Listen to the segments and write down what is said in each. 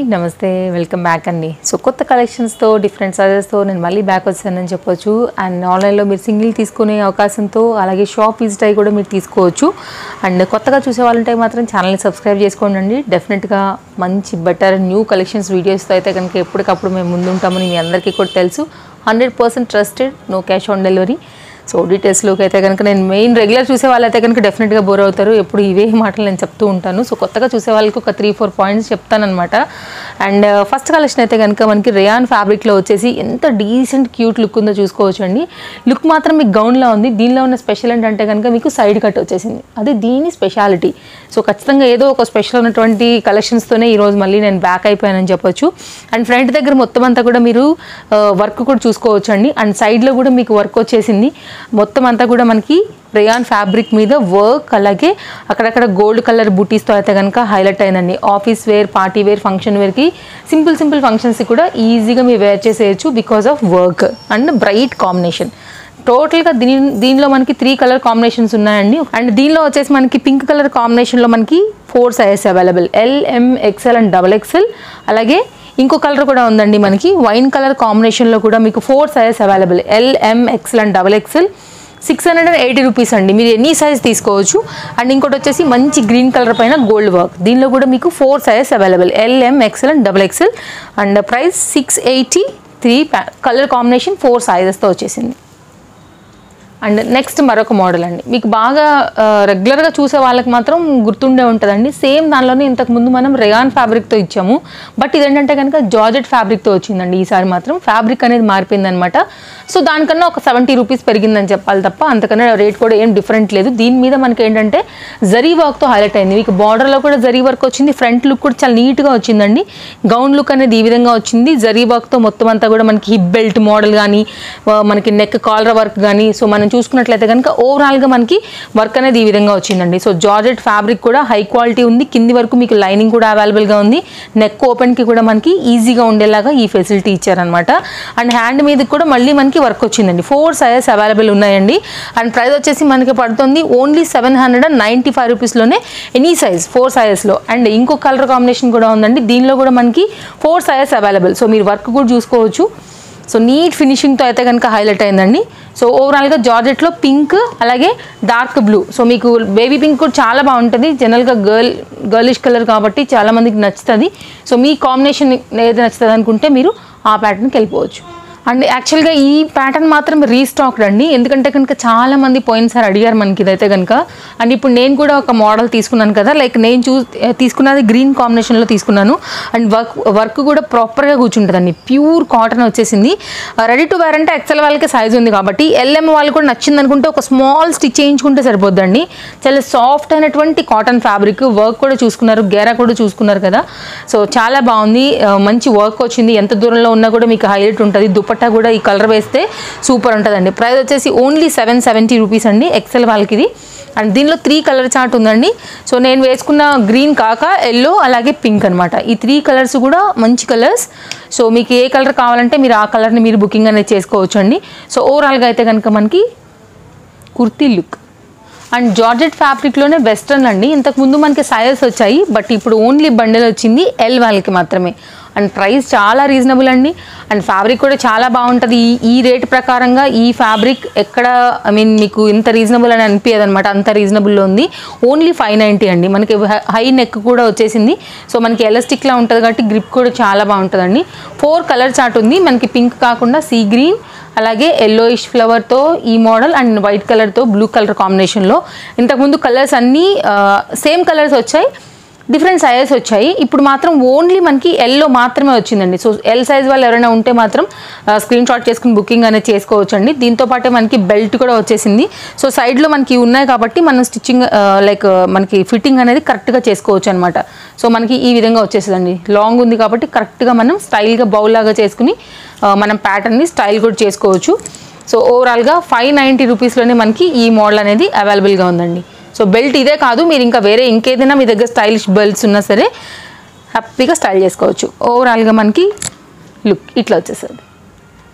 నమస్తే welcome back అండి so కొత్త కలెక్షన్స్తో డిఫరెంట్ సైజెస్తో నేను మళ్ళీ బ్యాక్ వచ్చానని చెప్పొచ్చు అండ్ ఆన్లైన్లో మీరు సింగిల్ తీసుకునే అవకాశంతో అలాగే షాప్ విజిట్ అయ్యి కూడా మీరు తీసుకోవచ్చు అండ్ కొత్తగా చూసే వాళ్ళంటే మాత్రం ఛానల్ని సబ్స్క్రైబ్ చేసుకోండి అండి డెఫినెట్గా మంచి బెటర్ న్యూ కలెక్షన్స్ వీడియోస్తో అయితే కనుక ఎప్పటికప్పుడు మేము ముందుంటామని మీ అందరికీ కూడా తెలుసు hundred percent trusted no cash on delivery so డీటెయిల్స్లోకి అయితే కనుక నేను మెయిన్ రెగ్యులర్ చూసే వాళ్ళైతే కనుక డెఫినెట్గా బోర్ అవుతారు ఎప్పుడు ఇవే మాటలు నేను చెప్తూ ఉంటాను సో కొత్తగా చూసే వాళ్ళకి ఒక త్రీ ఫోర్ పాయింట్స్ చెప్తానమాట అండ్ ఫస్ట్ కలెక్షన్ అయితే కనుక మనకి రేయాన్ ఫ్యాబ్రిక్లో వచ్చేసి ఎంత డీసెంట్ క్యూట్ లుక్ ఉందో చూసుకోవచ్చు అండి లుక్ మాత్రం మీకు గౌన్లో ఉంది దీనిలో ఉన్న స్పెషల్ ఏంటంటే కనుక మీకు సైడ్ కట్ వచ్చేసింది అది దీని స్పెషాలిటీ సో ఖచ్చితంగా ఏదో ఒక స్పెషల్ ఉన్నటువంటి కలెక్షన్స్తోనే ఈరోజు మళ్ళీ నేను బ్యాక్ అయిపోయానని చెప్పొచ్చు అండ్ ఫ్రంట్ దగ్గర మొత్తం అంతా కూడా మీరు వర్క్ కూడా చూసుకోవచ్చు అండి అండ్ సైడ్లో కూడా మీకు వర్క్ వచ్చేసింది మొత్తం అంతా కూడా మనకి రేయాన్ ఫ్యాబ్రిక్ మీద వర్క్ అలాగే అక్కడక్కడ గోల్డ్ కలర్ బూటీస్తో అయితే కనుక హైలైట్ అయిందండి office wear party wear function వేర్కి సింపుల్ సింపుల్ ఫంక్షన్స్కి కూడా ఈజీగా మీరు వేర్ చేసేయచ్చు because of work and bright combination టోటల్గా దీని దీనిలో మనకి త్రీ కలర్ కాంబినేషన్స్ ఉన్నాయండి అండ్ దీనిలో వచ్చేసి మనకి పింక్ కలర్ కాంబినేషన్లో మనకి four sizes available L M XL and double XL అలాగే ఇంకో కలర్ కూడా ఉందండి మనకి వైన్ కలర్ కాంబినేషన్లో కూడా మీకు four sizes available L M XL and double XL six hundred and eighty rupees అండి మీరు ఎన్ని సైజ్ తీసుకోవచ్చు అండ్ ఇంకోటి వచ్చేసి మంచి గ్రీన్ కలర్ పైన గోల్డ్ వర్క్ దీనిలో కూడా మీకు four sizes available L M XL and double XL and price six eighty three colour combination four సైజెస్తో వచ్చేసింది అండ్ నెక్స్ట్ మరొక మోడల్ అండి మీకు బాగా రెగ్యులర్గా చూసే వాళ్ళకి మాత్రం గుర్తుండే ఉంటుందండి సేమ్ దానిలోనే ఇంతకు ముందు మనం రేయాన్ ఫ్యాబ్రిక్తో ఇచ్చాము బట్ ఇదేంటంటే కనుక జార్జెట్ ఫ్యాబ్రిక్తో వచ్చిందండి ఈసారి మాత్రం ఫ్యాబ్రిక్ అనేది మారిపోయిందనమాట సో దానికన్నా ఒక సెవెంటీ రూపీస్ పెరిగిందని చెప్పాలి తప్ప అంతకన్నా రేట్ కూడా ఏం డిఫరెంట్ లేదు దీని మీద మనకి ఏంటంటే జరీ వర్క్తో హైలైట్ అయింది మీకు బార్డర్లో కూడా జరీ వర్క్ వచ్చింది ఫ్రంట్ లుక్ కూడా చాలా నీట్గా వచ్చిందండి గౌన్ లుక్ అనేది ఈ విధంగా వచ్చింది జరీ వర్క్తో మొత్తం అంతా కూడా మనకి హిప్ బెల్ట్ మోడల్ కానీ మనకి నెక్ కాలర్ వర్క్ కానీ సో మనం చూసుకున్నట్లయితే కనుక ఓవరాల్గా మనకి వర్క్ అనేది ఈ విధంగా వచ్చిందండి సో జార్జెట్ ఫ్యాబ్రిక్ కూడా హై క్వాలిటీ ఉంది కింది వరకు మీకు లైనింగ్ కూడా అవైలబుల్గా ఉంది నెక్ ఓపెన్కి కూడా మనకి ఈజీగా ఉండేలాగా ఈ ఫెసిలిటీ ఇచ్చారనమాట అండ్ హ్యాండ్ మీద కూడా మళ్ళీ మనకి వర్క్ వచ్చిందండి ఫోర్ సైజెస్ అవైలబుల్ ఉన్నాయండి అండ్ ప్రైస్ వచ్చేసి మనకి పడుతుంది only seven hundred and ninety five రూపీస్లోనే ఎనీ సైజ్ ఫోర్ సైజెస్లో అండ్ ఇంకో కలర్ కాంబినేషన్ కూడా ఉందండి దీనిలో కూడా మనకి ఫోర్ సైజెస్ అవైలబుల్ సో మీరు వర్క్ కూడా చూసుకోవచ్చు సో నీట్ ఫినిషింగ్తో అయితే కనుక హైలైట్ అయిందండి సో ఓవరాల్గా జార్జెట్లో పింక్ అలాగే డార్క్ బ్లూ సో మీకు బేబీ పింక్ కూడా చాలా బాగుంటుంది జనరల్గా గర్ల్ గర్లిష్ కలర్ కాబట్టి చాలా మందికి నచ్చుతుంది సో మీ కాంబినేషన్ ఏది నచ్చుతుంది అనుకుంటే మీరు ఆ ప్యాటర్న్కి వెళ్ళిపోవచ్చు అండ్ యాక్చువల్గా ఈ ప్యాటర్న్ మాత్రం రీస్టాక్డ్ అండి ఎందుకంటే కనుక చాలా మంది పోయినసారి అడిగారు మనకి ఇదైతే కనుక అండ్ ఇప్పుడు నేను కూడా ఒక మోడల్ తీసుకున్నాను కదా లైక్ నేను చూ తీసుకున్నది గ్రీన్ కాంబినేషన్లో తీసుకున్నాను అండ్ వర్క్ వర్క్ కూడా ప్రాపర్గా కూర్చుంటుందండి ప్యూర్ కాటన్ వచ్చేసింది రెడీ టు వేర్ అంటే ఎక్సెల్ వాళ్ళకి సైజ్ ఉంది కాబట్టి ఎల్ఎం వాళ్ళు కూడా నచ్చింది అనుకుంటే ఒక స్మాల్ స్టిచ్ చేయించుకుంటే సరిపోద్దండి చాలా సాఫ్ట్ అయినటువంటి కాటన్ ఫ్యాబ్రిక్ వర్క్ కూడా చూసుకున్నారు గేరా కూడా చూసుకున్నారు కదా సో చాలా బాగుంది మంచి వర్క్ వచ్చింది ఎంత దూరంలో ఉన్నా కూడా మీకు హైలైట్ ఉంటుంది దుపట్టా కూడా ఈ కలర్ వేస్తే సూపర్ ఉంటుందండి ప్రైస్ వచ్చేసి ఓన్లీ సెవెన్ సెవెంటీ రూపీస్ అండి ఎక్సెల్ వాళ్ళకి ఇది అండ్ దీనిలో త్రీ కలర్ చార్ట్ ఉందండి సో నేను వేసుకున్న గ్రీన్ కాక ఎల్లో అలాగే పింక్ అనమాట ఈ త్రీ కలర్స్ కూడా మంచి కలర్స్ సో మీకు ఏ కలర్ కావాలంటే మీరు ఆ కలర్ని మీరు బుకింగ్ అనేది చేసుకోవచ్చు అండి సో ఓవరాల్గా అయితే కనుక మనకి కుర్తీ లుక్ అండ్ జార్జెట్ ఫ్యాబ్రిక్లోనే వెస్ట్రన్ అండి ఇంతకుముందు మనకి సైజెస్ వచ్చాయి బట్ ఇప్పుడు ఓన్లీ బండిల్ వచ్చింది ఎల్ వాళ్ళకి మాత్రమే అండ్ ప్రైస్ చాలా రీజనబుల్ అండి అండ్ ఫ్యాబ్రిక్ కూడా చాలా బాగుంటుంది ఈ ఈ రేట్ ప్రకారంగా ఈ ఫ్యాబ్రిక్ ఎక్కడ ఐ మీన్ మీకు ఇంత రీజనబుల్ అని అనిపించదు అనమాట అంత రీజనబుల్లో ఉంది ఓన్లీ ఫైవ్ నైంటీ అండి మనకి హై నెక్ కూడా వచ్చేసింది సో మనకి ఎలాస్టిక్లా ఉంటుంది కాబట్టి గ్రిప్ కూడా చాలా బాగుంటుందండి ఫోర్ కలర్ చార్ట్ ఉంది మనకి పింక్ కాకుండా సీ గ్రీన్ అలాగే ఎల్లోయిష్ ఫ్లవర్తో ఈ మోడల్ అండ్ వైట్ కలర్తో బ్లూ కలర్ కాంబినేషన్లో ఇంతకుముందు కలర్స్ అన్నీ సేమ్ కలర్స్ వచ్చాయి డిఫరెంట్ సైజెస్ వచ్చాయి ఇప్పుడు మాత్రం ఓన్లీ మనకి ఎల్లో మాత్రమే వచ్చిందండి సో ఎల్ సైజ్ వాళ్ళు ఎవరైనా ఉంటే మాత్రం స్క్రీన్ షాట్ చేసుకుని బుకింగ్ అనేది చేసుకోవచ్చు అండి దీంతో పాటే మనకి బెల్ట్ కూడా వచ్చేసింది సో సైడ్లో మనకి ఉన్నాయి కాబట్టి మనం స్టిచ్చింగ్ లైక్ మనకి ఫిట్టింగ్ అనేది కరెక్ట్గా చేసుకోవచ్చు అనమాట సో మనకి ఈ విధంగా వచ్చేసిందండి లాంగ్ ఉంది కాబట్టి కరెక్ట్గా మనం స్టైల్గా బౌల్ లాగా చేసుకుని మనం ప్యాటర్న్ని స్టైల్ కూడా చేసుకోవచ్చు సో ఓవరాల్గా ఫైవ్ నైంటీ రూపీస్లోనే మనకి ఈ మోడల్ అనేది అవైలబుల్గా ఉందండి సో బెల్ట్ ఇదే కాదు మీరు ఇంకా వేరే ఇంకేదైనా మీ దగ్గర స్టైలిష్ బెల్ట్స్ ఉన్నా సరే హ్యాపీగా స్టైల్ చేసుకోవచ్చు ఓవరాల్గా మనకి లుక్ ఇట్లా వచ్చేస్తుంది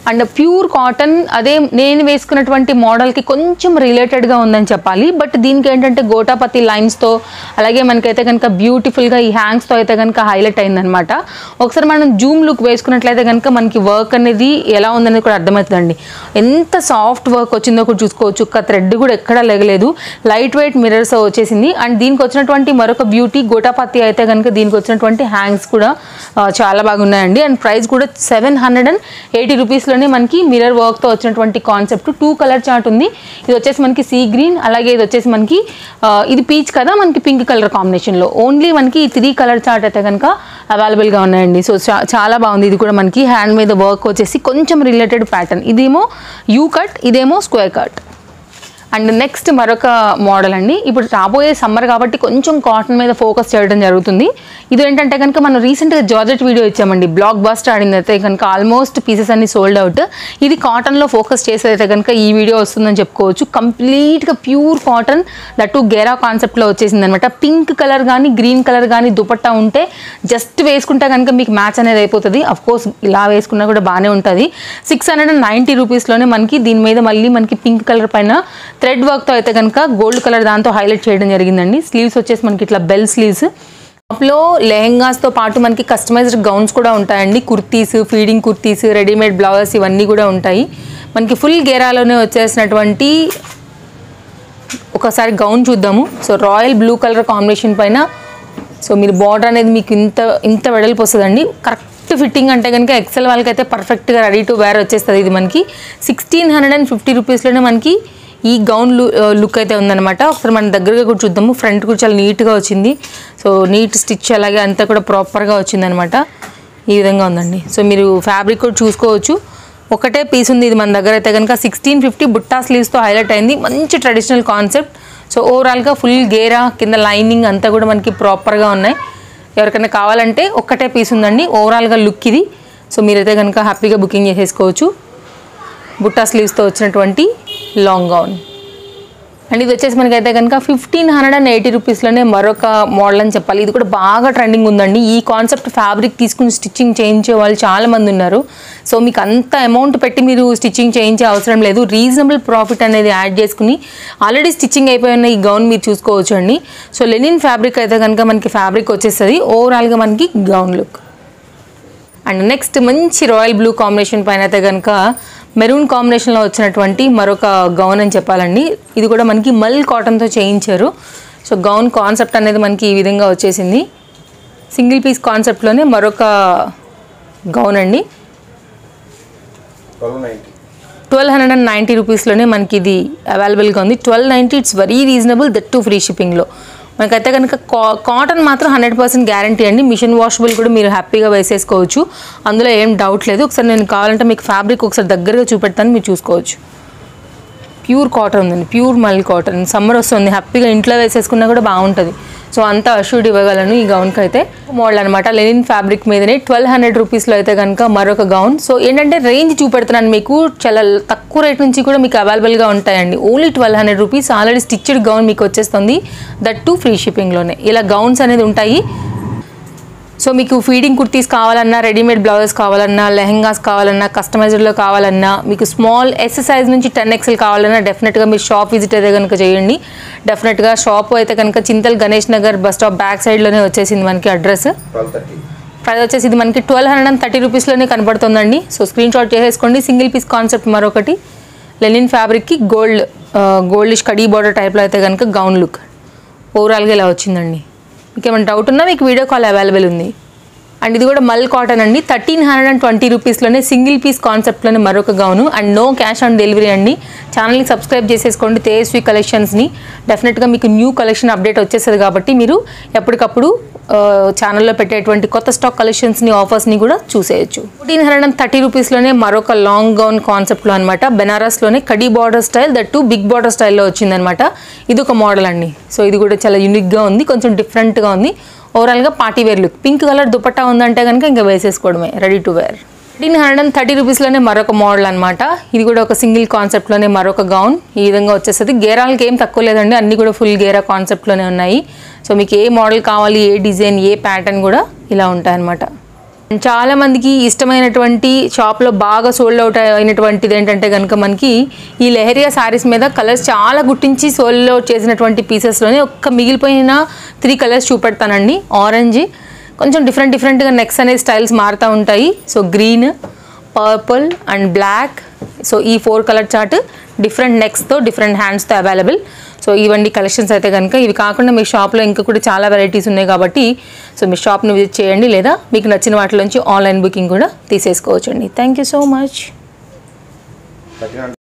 అండ్ ప్యూర్ కాటన్ అదే నేను వేసుకున్నటువంటి మోడల్కి కొంచెం రిలేటెడ్గా ఉందని చెప్పాలి బట్ దీనికి ఏంటంటే గోటాపతి లైన్స్తో అలాగే మనకైతే కనుక బ్యూటిఫుల్గా ఈ హ్యాంగ్స్తో అయితే కనుక హైలైట్ అయిందనమాట ఒకసారి మనం జూమ్ లుక్ వేసుకున్నట్లయితే కనుక మనకి వర్క్ అనేది ఎలా ఉందనేది కూడా అర్థమవుతుందండి ఎంత సాఫ్ట్ వర్క్ వచ్చిందో కూడా చూసుకోవచ్చు ఒక్క థ్రెడ్ కూడా ఎక్కడా లేగలేదు లైట్ వెయిట్ మిర్రర్స్ వచ్చేసింది అండ్ దీనికి వచ్చినటువంటి మరొక బ్యూటీ గోటాపత్తి అయితే కనుక దీనికి వచ్చినటువంటి హ్యాంగ్స్ కూడా ఆ, చాలా బాగున్నాయండి అండ్ ప్రైస్ కూడా సెవెన్ హండ్రెడ్ అండ్ ఎయిటీ రూపీస్లోనే మనకి మిర్రర్ వర్క్తో వచ్చినటువంటి కాన్సెప్ట్ టూ కలర్ చార్ట్ ఉంది ఇది వచ్చేసి మనకి సీ గ్రీన్ అలాగే ఇది వచ్చేసి మనకి ఆ, ఇది పీచ్ కదా మనకి పింక్ కలర్ కాంబినేషన్లో ఓన్లీ మనకి ఈ త్రీ కలర్ చార్ట్ అయితే కనుక అవైలబుల్గా ఉన్నాయండి సో చా- చాలా బాగుంది ఇది కూడా మనకి హ్యాండ్ మీద వర్క్ వచ్చేసి కొంచెం రిలేటెడ్ ప్యాటర్న్ ఇదేమో యూ కట్ ఇదేమో స్క్వేర్ కట్ అండ్ నెక్స్ట్ మరొక మోడల్ అండి ఇప్పుడు రాబోయే సమ్మర్ కాబట్టి కొంచెం కాటన్ మీద ఫోకస్ చేయడం జరుగుతుంది ఇది ఏంటంటే కనుక మనం రీసెంట్గా జార్జెట్ వీడియో ఇచ్చామండి బ్లాక్ బస్ట్ ఆడింది అయితే కనుక ఆల్మోస్ట్ పీసెస్ అన్ని సోల్డ్ అవుట్ ఇది కాటన్లో ఫోకస్ చేసేదైతే కనుక ఈ వీడియో వస్తుందని చెప్పుకోవచ్చు కంప్లీట్గా ప్యూర్ కాటన్ దట్టు గేరా కాన్సెప్ట్లో వచ్చేసింది అనమాట పింక్ కలర్ కానీ గ్రీన్ కలర్ కానీ దుపట్టా ఉంటే జస్ట్ వేసుకుంటే కనుక మీకు మ్యాచ్ అనేది అయిపోతుంది అఫ్ కోర్స్ ఇలా వేసుకున్నా కూడా బాగానే ఉంటుంది సిక్స్ హండ్రెడ్ అండ్ నైంటీ రూపీస్లోనే మనకి దీని మీద మళ్ళీ మనకి పింక్ కలర్ పైన థ్రెడ్ వర్క్తో అయితే కనుక గోల్డ్ కలర్ దాంతో హైలైట్ చేయడం జరిగిందండి స్లీవ్స్ వచ్చేసి మనకి ఇట్లా బెల్ స్లీవ్స్ టాప్లో లెహెంగాస్తో పాటు మనకి కస్టమైజ్డ్ గౌన్స్ కూడా ఉంటాయండి kurtis feeding kurtis readymade blouses ఇవన్నీ కూడా ఉంటాయి మనకి ఫుల్ గేరాలోనే వచ్చేసినటువంటి ఒకసారి గౌన్ చూద్దాము so royal blue colour combination పైన సో మీరు బార్డర్ అనేది మీకు ఇంత ఇంత వెడల్పు వస్తుందండి కరెక్ట్ ఫిట్టింగ్ అంటే కనుక ఎక్సెల్ వాళ్ళకైతే పర్ఫెక్ట్గా రెడీ టు వేర్ వచ్చేస్తుంది ఇది మనకి సిక్స్టీన్ హండ్రెడ్ అండ్ ఫిఫ్టీ రూపీస్లోనే మనకి ఈ గౌన్ లుక్ అయితే ఉందన్నమాట ఒకసారి మన దగ్గరగా కూడా చూద్దాము ఫ్రంట్ కూడా చాలా నీట్గా వచ్చింది సో నీట్ స్టిచ్ అలాగే అంతా కూడా ప్రాపర్గా వచ్చిందనమాట ఈ విధంగా ఉందండి సో మీరు ఫ్యాబ్రిక్ కూడా చూసుకోవచ్చు ఒకటే పీస్ ఉంది ఇది మన దగ్గర అయితే కనుక సిక్స్టీన్ ఫిఫ్టీ బుట్టా స్లీవ్స్తో హైలైట్ అయింది మంచి ట్రెడిషనల్ కాన్సెప్ట్ సో ఓవరాల్గా ఫుల్ గేరా కింద లైనింగ్ అంతా కూడా మనకి ప్రాపర్గా ఉన్నాయి ఎవరికైనా కావాలంటే ఒక్కటే పీస్ ఉందండి ఓవరాల్గా లుక్ ఇది సో మీరైతే కనుక హ్యాపీగా బుకింగ్ చేసేసుకోవచ్చు బుట్టా స్లీవ్స్తో వచ్చినటువంటి లాంగ్ గౌన్ అండ్ ఇది వచ్చేసి మనకైతే కనుక ఫిఫ్టీన్ హండ్రెడ్ అండ్ ఎయిటీ రూపీస్లోనే మరొక మోడల్ అని చెప్పాలి ఇది కూడా బాగా ట్రెండింగ్ ఉందండి ఈ కాన్సెప్ట్ ఫ్యాబ్రిక్ తీసుకుని స్టిచ్చింగ్ చేయించే వాళ్ళు చాలా మంది ఉన్నారు సో మీకు అంత అమౌంట్ పెట్టి మీరు స్టిచ్చింగ్ చేయించే అవసరం లేదు రీజనబుల్ ప్రాఫిట్ అనేది యాడ్ చేసుకుని ఆల్రెడీ స్టిచ్చింగ్ అయిపోయిన ఈ గౌన్ మీరు చూసుకోవచ్చు అండి సో లెనిన్ ఫ్యాబ్రిక్ అయితే కనుక మనకి ఫ్యాబ్రిక్ వచ్చేస్తుంది ఓవరాల్గా మనకి గౌన్ లుక్ అండ్ నెక్స్ట్ మంచి రాయల్ బ్లూ కాంబినేషన్ పైన అయితే కనుక మెరూన్ కాంబినేషన్లో వచ్చినటువంటి మరొక గౌన్ అని చెప్పాలండి ఇది కూడా మనకి మల్ కాటన్తో చేయించారు సో గౌన్ కాన్సెప్ట్ అనేది మనకి ఈ విధంగా వచ్చేసింది సింగిల్ పీస్ కాన్సెప్ట్లోనే మరొక గౌన్ అండి twelve ninety twelve hundred and ninety రూపీస్లోనే మనకి ఇది అవైలబుల్గా ఉంది twelve ninety it's very reasonable that too free షిప్పింగ్లో మనకైతే కనుక కా కాటన్ మాత్రం హండ్రెడ్ పర్సెంట్ గ్యారంటీ అండి మిషన్ వాషబుల్ కూడా మీరు హ్యాపీగా వేసేసుకోవచ్చు అందులో ఏం డౌట్ లేదు ఒకసారి నేను కావాలంటే మీకు ఫ్యాబ్రిక్ ఒకసారి దగ్గరగా చూపెడతాను మీరు చూసుకోవచ్చు ప్యూర్ కాటన్ ఉందండి ప్యూర్ మల్ కాటన్ సమ్మర్ వస్తుంది హ్యాపీగా ఇంట్లో వేసేసుకున్నా కూడా బాగుంటుంది సో అంత అష్యూడ్ ఇవ్వగలను ఈ గౌన్కి అయితే మోడల్ అనమాట లెనిన్ ఫ్యాబ్రిక్ మీదనే ట్వెల్వ్ హండ్రెడ్ రూపీస్లో అయితే కనుక మరొక గౌన్ సో ఏంటంటే రేంజ్ చూపెడుతున్నాను మీకు చాలా తక్కువ రేట్ నుంచి కూడా మీకు అవైలబుల్గా ఉంటాయండి only twelve hundred rupees already stitched gown మీకు వచ్చేస్తుంది దట్ టు ఫ్రీ షిప్పింగ్లోనే ఇలా గౌన్స్ అనేది ఉంటాయి సో మీకు ఫీడింగ్ కుర్తీస్ కావాలన్నా రెడీమేడ్ బ్లౌజెస్ కావాలన్నా లెహెంగాస్ కావాలన్నా కస్టమైజర్లో కావాలన్నా మీకు స్మాల్ ఎస్ సైజ్ నుంచి టెన్ ఎక్స్ఎల్ కావాలన్నా డెఫినెట్గా మీరు షాప్ విజిట్ అయితే కనుక చేయండి డెఫినెట్గా షాప్ అయితే కనుక Chintal Ganesh Nagar bus stop back సైడ్లోనే వచ్చేసింది మనకి అడ్రస్ ట్వెల్వ్ థర్టీ ప్రైస్ వచ్చేసి ఇది మనకి ట్వెల్వ్ హండ్రెడ్ అండ్ థర్టీ రూపీస్లోనే కనబడుతుందండి సో స్క్రీన్ షాట్ చేసేసుకోండి సింగిల్ పీస్ కాన్సెప్ట్ మరొకటి లెనిన్ ఫ్యాబ్రిక్కి గోల్డ్ గోల్డిష్ కడీ బార్డర్ టైప్లో అయితే కనుక గౌన్ లుక్ ఓవరాల్గా ఇలా వచ్చిందండి మీకు ఏమైనా డౌట్ ఉన్నా మీకు వీడియో కాల్ అవైలబుల్ ఉంది అండ్ ఇది కూడా మల్ కాటన్ అండి థర్టీన్ హండ్రెడ్ అండ్ ట్వంటీ రూపీస్లోనే సింగిల్ పీస్ కాన్సెప్ట్లోనే మరొక gown and no cash on delivery అండి ఛానల్ని సబ్స్క్రైబ్ చేసేసుకోండి తేజస్వి కలెక్షన్స్ని డెఫినెట్గా మీకు న్యూ కలెక్షన్ అప్డేట్ వచ్చేస్తుంది కాబట్టి మీరు ఎప్పటికప్పుడు ఆ, ఛానల్లో పెట్టేటువంటి కొత్త స్టాక్ కలెక్షన్స్ని ఆఫర్స్ని కూడా చూసేయచ్చు ఫోర్టీన్ హండ్రెడ్ అండ్ థర్టీ రూపీస్లోనే మరొక లాంగ్ గౌన్ కాన్సెప్ట్లో అనమాట బెనారస్లోనే కడీ border style that too big border స్టైల్లో వచ్చిందనమాట ఇది ఒక మోడల్ అండి సో ఇది కూడా చాలా యూనిక్గా ఉంది కొంచెం డిఫరెంట్గా ఉంది ఓవరాల్గా party wear look pink colour dupatta ఉందంటే కనుక ఇంకా వేసేసుకోవడమే ready to wear fifteen hundred and thirty రూపీస్లోనే మరొక మోడల్ అనమాట ఇది కూడా ఒక సింగిల్ కాన్సెప్ట్లోనే మరొక గౌన్ ఈ విధంగా వచ్చేస్తుంది గేరాలకి ఏం తక్కువ లేదండి అన్నీ కూడా ఫుల్ గేరా కాన్సెప్ట్లోనే ఉన్నాయి సో మీకు ఏ మోడల్ కావాలి ఏ డిజైన్ ఏ ప్యాటర్న్ కూడా ఇలా ఉంటాయన్నమాట చాలా మందికి ఇష్టమైనటువంటి షాప్లో బాగా సోల్డ్ అవుట్ అయినటువంటిది ఏంటంటే కనుక మనకి ఈ లెహరియా శారీస్ మీద కలర్స్ చాలా గుర్తించి సోల్డ్ అవుట్ చేసినటువంటి పీసెస్లోనే ఒక్క మిగిలిపోయిన త్రీ కలర్స్ చూపెడతానండి ఆరెంజ్ కొంచెం డిఫరెంట్ డిఫరెంట్గా నెక్స్ అనే స్టైల్స్ మారుతూ ఉంటాయి so green purple and black so ఈ ఫోర్ కలర్ చార్ట్ డిఫరెంట్ నెక్స్తో డిఫరెంట్ హ్యాండ్స్తో అవైలబుల్ సో ఇవన్నీ కలెక్షన్స్ అయితే కనుక ఇవి కాకుండా మీ షాప్లో ఇంకా కూడా చాలా వెరైటీస్ ఉన్నాయి కాబట్టి సో మీ షాప్ని విజిట్ చేయండి లేదా మీకు నచ్చిన వాటిలోంచి ఆన్లైన్ బుకింగ్ కూడా తీసేసుకోవచ్చండి థ్యాంక్ యూ సో మచ్